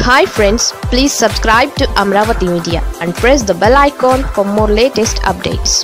hi friends please subscribe to Amaravati media and press the bell icon for more latest updates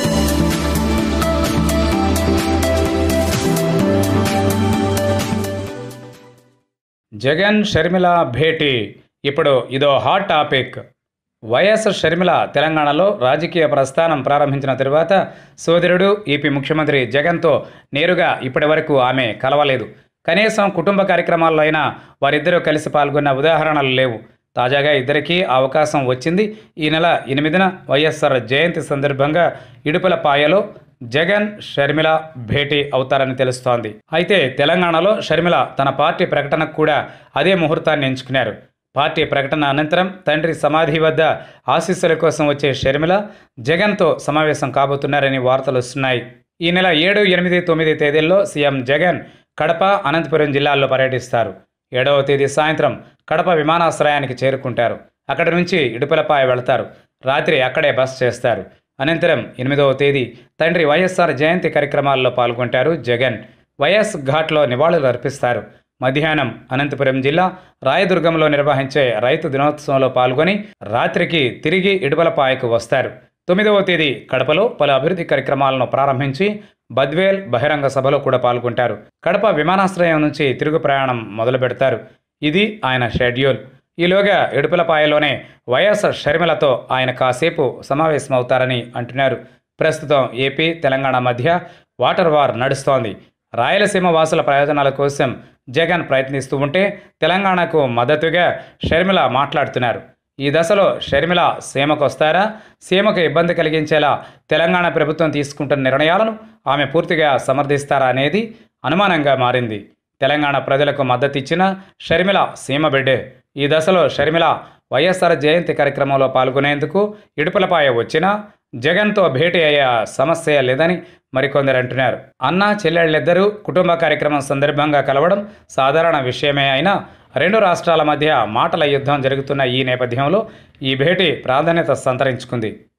Jagan Sharmila భేటీ ఇప్పుడు ఇదో hot topic YS Sharmila తెలంగాణలో రాజకీయ ప్రస్థానం ప్రారంభించిన తరువాత సోదరుడు ఏపీ ముఖ్యమంత్రి జగన్తో నేరుగా ఇప్పటి వరకు ఆమె కలవలేదు కనీసం కుటుంబ కార్యక్రమాల్లో అయినా వారిద్దరూ కలిసి పాల్గొన్న ఉదాహరణలు లేవు తాజాగా ఇద్దరికీ ఆ అవకాశం వచ్చింది ఈ నెల ఎనిమిదిన వైఎస్ఆర్ జయంతి సందర్భంగా ఇడుపులపాయలో జగన్ షర్మిల భేటీ అవుతారని తెలుస్తోంది అయితే తెలంగాణలో షర్మిల తన పార్టీ ప్రకటనకు కూడా అదే ముహూర్తాన్ని ఎంచుకున్నారు పార్టీ ప్రకటన అనంతరం తండ్రి సమాధి వద్ద ఆశీస్సుల కోసం వచ్చే షర్మిల జగన్తో సమావేశం కాబోతున్నారని వార్తలు వస్తున్నాయి ఈ నెల ఏడు ఎనిమిది తొమ్మిది తేదీల్లో సీఎం జగన్ కడప అనంతపురం జిల్లాల్లో పర్యటిస్తారు ఏడవ తేదీ సాయంత్రం కడప విమానాశ్రయానికి చేరుకుంటారు అక్కడి నుంచి ఇడుపులపాయ వెళతారు రాత్రి అక్కడే బస చేస్తారు అనంతరం ఎనిమిదవ తేదీ తండ్రి వైఎస్ఆర్ జయంతి కార్యక్రమాల్లో పాల్గొంటారు జగన్ వైఎస్ ఘాట్లో నివాళులు అర్పిస్తారు మధ్యాహ్నం అనంతపురం జిల్లా రాయదుర్గంలో నిర్వహించే రైతు దినోత్సవంలో పాల్గొని రాత్రికి తిరిగి ఇడుపలపాయకు వస్తారు తొమ్మిదవ తేదీ కడపలో పలు అభివృద్ధి కార్యక్రమాలను ప్రారంభించి బద్వేల్ బహిరంగ సభలో కూడా పాల్గొంటారు కడప విమానాశ్రయం నుంచి తిరుగు ప్రయాణం మొదలు పెడతారు ఇది ఆయన షెడ్యూల్ ఈలోగా ఇడుపులపాయలోనే వైఎస్ షర్మిలతో ఆయన కాసేపు సమావేశమవుతారని అంటున్నారు ప్రస్తుతం ఏపీ తెలంగాణ మధ్య వాటర్ వార్ నడుస్తోంది రాయలసీమ వాసుల ప్రయోజనాల కోసం జగన్ ప్రయత్నిస్తూ ఉంటే తెలంగాణకు మద్దతుగా షర్మిల మాట్లాడుతున్నారు ఈ దశలో షర్మిల సీమకు వస్తారా సీమకు ఇబ్బంది కలిగించేలా తెలంగాణ ప్రభుత్వం తీసుకుంటున్న నిర్ణయాలను ఆమె పూర్తిగా సమర్థిస్తారా అనేది అనుమానంగా మారింది తెలంగాణ ప్రజలకు మద్దతు ఇచ్చిన షర్మిల సీమ బిడ్డే ఈ దశలో షర్మిల వైఎస్ఆర్ జయంతి కార్యక్రమంలో పాల్గొనేందుకు ఇడుపులపాయ వచ్చినా జగన్తో భేటీ అయ్యే సమస్య లేదని మరికొందరు అంటున్నారు అన్న చెల్లెళ్ళిద్దరూ కుటుంబ కార్యక్రమం సందర్భంగా కలవడం సాధారణ విషయమే అయినా రెండు రాష్ట్రాల మధ్య మాటల యుద్ధం జరుగుతున్న ఈ నేపథ్యంలో ఈ భేటీ ప్రాధాన్యత సంతరించుకుంది